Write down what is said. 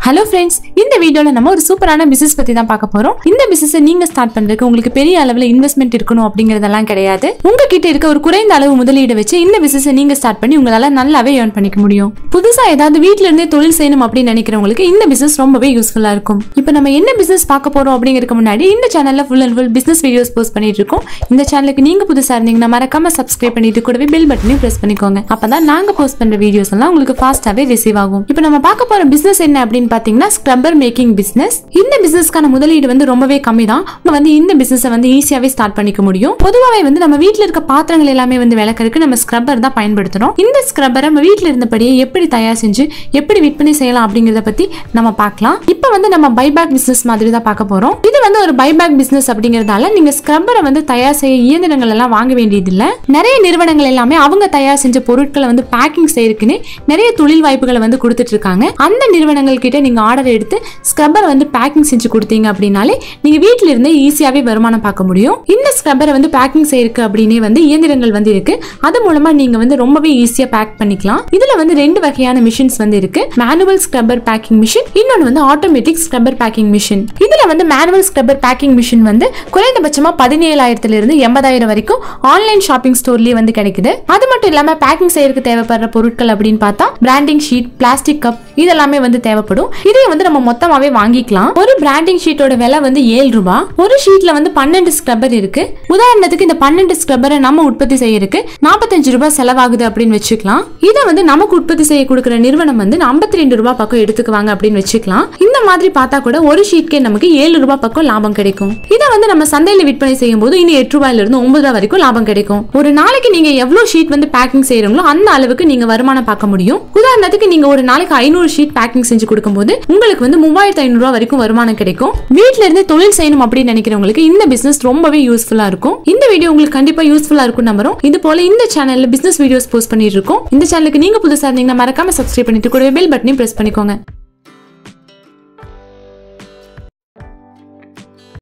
hello friends இந்த வீடியோல நம்ம ஒரு சூப்பரான பிசினஸ் பத்தி தான் பார்க்க போறோம் இந்த பிசினஸ் நீங்க ஸ்டார்ட் பண்றதுக்கு உங்களுக்கு பெரிய அளவுல இன்வெஸ்ட்மெண்ட் இருக்கணும் அப்படிங்கறதெல்லாம் கிடையாது உங்ககிட்ட இருக்க ஒரு குறைந்த அளவு முதலீடு வச்சு இந்த பிசினஸ் நீங்க ஸ்டார்ட் பண்ணி உங்களால நல்லாவே ஏர்ன் பண்ணிக்க முடியும் புதுசா ஏதாவது வீட்ல இருந்தே தொழில் செய்யணும் அப்படின்னு நினைக்கிறவங்களுக்கு இந்த பிசினஸ் ரொம்பவே யூஸ்ஃபுல்லா இருக்கும் இப்போ நம்ம என்ன பிசினஸ் பார்க்க போறோம் அப்படிங்கிறதுக்கு முன்னாடி இந்த சேனல்ல full and full business videos post பண்ணிட்டு இருக்கோம் இந்த சேனலுக்கு நீங்க புதுசா இருந்தீங்கன்னா மறக்காம சப்ஸ்கிரைப் பண்ணிட்டு கூடவே பெல் பட்டனையும் பிரஸ் பண்ணிக்கோங்க அப்பதான் நாங்க போஸ்ட் பண்ற வீடியோஸ் எல்லாம் உங்களுக்கு ஃபாஸ்டாவே ரிசீவ் ஆகும் இப்போ நம்ம பார்க்க போற பிசினஸ் என்ன அப்படின்னு பாத்தீங்கன்னா ஸ்க்ரப்பர் மேக்கிங் பிசினஸ் இந்த பிசினஸ்க்கான முதலீடு வந்து ரொம்பவே கம்மி தான் நம்ம வந்து இந்த பிசினஸ் வந்து ஈஸியாவே ஸ்டார்ட் பண்ணிக்க முடியும் பொதுவாகவே வந்து நம்ம வீட்ல இருக்க பாத்திரங்கள் எல்லாமே வந்து விளக்கறதுக்கு நம்ம ஸ்க்ரப்பர் தான் பயன்படுத்துறோம் இந்த ஸ்க்ரப்பரை நம்ம வீட்ல இருந்தபடியே எப்படி தயார் செஞ்சு எப்படி விற்பனை செய்யலாம் அப்படிங்கறத பத்தி நம்ம பார்க்கலாம் இப்போ வந்து நம்ம பைபேக் பிசினஸ் மாதிரி தான் பார்க்க போறோம் இது வந்து ஒரு பைபேக் பிசினஸ் அப்படிங்கறதால நீங்க ஸ்க்ரப்பரை வந்து தயார் செய்ய இயந்திரங்கள் எல்லாம் வாங்க வேண்டியது இல்ல நிறைய நிறுவனங்கள் எல்லாமே அவங்க தயார் செஞ்ச பொருட்களை வந்து பேக்கிங் செய்யறதுக்குன்னு நிறைய தொழில் வாய்ப்புகளை வந்து கொடுத்துட்டு இருக்காங்க அந்த நிறுவனங்கள் கிட்ட நீங்க ஆர்டர் எடுத்து ஸ்க்ரப்பர் வந்து பேக்கிங் செஞ்சு கொடுத்தீங்க அப்படின்னாலே நீங்க வீட்ல இருந்தே ஈஸியாவே வருமானம் பார்க்க முடியும் இந்த ஸ்க்ரப்பரை வந்து பேக்கிங் செய்யறதுக்கு அப்படின்னே வந்து இயந்திரங்கள் வந்து இருக்கு அது மூலமா நீங்க வந்து ரொம்பவே ஈஸியா பேக் பண்ணிக்கலாம் இதுல வந்து ரெண்டு வகையான மிஷின்ஸ் வந்து இருக்கு மேனுவல் ஸ்க்ரப்பர் பேக்கிங் மிஷின் இன்னொன்று வந்து ஆட்டோமேட்டிக் ஸ்க்ரப்பர் பேக்கிங் மிஷின் இதுல வந்து மேனுவல் ஸ்க்ரப்பர் பேக்கிங் மிஷின் வந்து குறைந்தபட்சமா பதினேழாயிரத்துல இருந்து எண்பதாயிரம் வரைக்கும் ஆன்லைன் ஷாப்பிங் ஸ்டோர்லயே வந்து கிடைக்குது அது மட்டும் இல்லாம பேக்கிங் செய்யறதுக்கு தேவைப்படுற பொருட்கள் அப்படின்னு பார்த்தா பிராண்டிங் ஷீட் பிளாஸ்டிக் கப் இதெல்லாமே வந்து தேவைப்படும் இதை வந்து நம்ம மொத்தமாவே வாங்கிக்கலாம் ஒரு பிராண்டிங் ஷீட்டோட விலை வந்து ஏழு ரூபாய் ஒரு ஷீட்ல வந்து பன்னெண்டு ஸ்க்ரப்பர் இருக்கு உதாரணத்துக்கு இந்த பன்னெண்டு ஸ்க்ரப்பரை நம்ம உற்பத்தி செய்யறதுக்கு நாற்பத்தஞ்சு ரூபாய் செலவாகுது அப்படின்னு வச்சுக்கலாம் இதை வந்து நமக்கு உற்பத்தி செய்ய கொடுக்குற நிறுவனம் வந்து ஐம்பத்தி ரெண்டு ரூபாய் பக்கம் எடுத்துக்குவாங்க அப்படின்னு வச்சுக்கலாம் இந்த மாதிரி பார்த்தா கூட ஒரு ஷீட்கே நமக்கு ஏழு ரூபாய் பக்கம் லாபம் கிடைக்கும் இதை வந்து நம்ம சந்தையில விற்பனை செய்யும் போது இன்னும் எட்டு ரூபாயில இருந்து ஒன்பது ரூபாய் வரைக்கும் லாபம் கிடைக்கும் ஒரு நாளைக்கு நீங்க எவ்வளவு ஷீட் வந்து பேக்கிங் செய்யறீங்களோ அந்த அளவுக்கு நீங்க வருமானம் பார்க்க முடியும் உதாரணத்துக்கு நீங்க ஒரு நாளைக்கு ஐநூறு ஷீட் பேக்கிங் செஞ்சு கொடுக்கும்போது உங்களுக்கு வந்து மூவாயிரத்து ஐநூறு ரூபாய் வரைக்கும் வருமானம் கிடைக்கும் வீட்ல இருந்து தொழில் செய்யணும் அப்படின்னு நினைக்கிறவங்களுக்கு இந்த பிசினஸ் ரொம்பவே யூஸ்ஃபுல்லா இருக்கும் இந்த வீடியோ உங்களுக்கு கண்டிப்பா யூஸ்ஃபுல்லா இருக்கும் நம்புறோம் இது போல இந்த சேனல்ல பிசினஸ் வீடியோஸ் போஸ்ட் பண்ணிட்டு இருக்கோம் இந்த சேனலுக்கு நீங்க புதுசா இருந்தீங்கன்னா மறக்காம சப்ஸ்கிரைப் பண்ணிட்டு கூடவே பெல் பட்டனையும் பிரஸ் பண்ணிக்கோங்க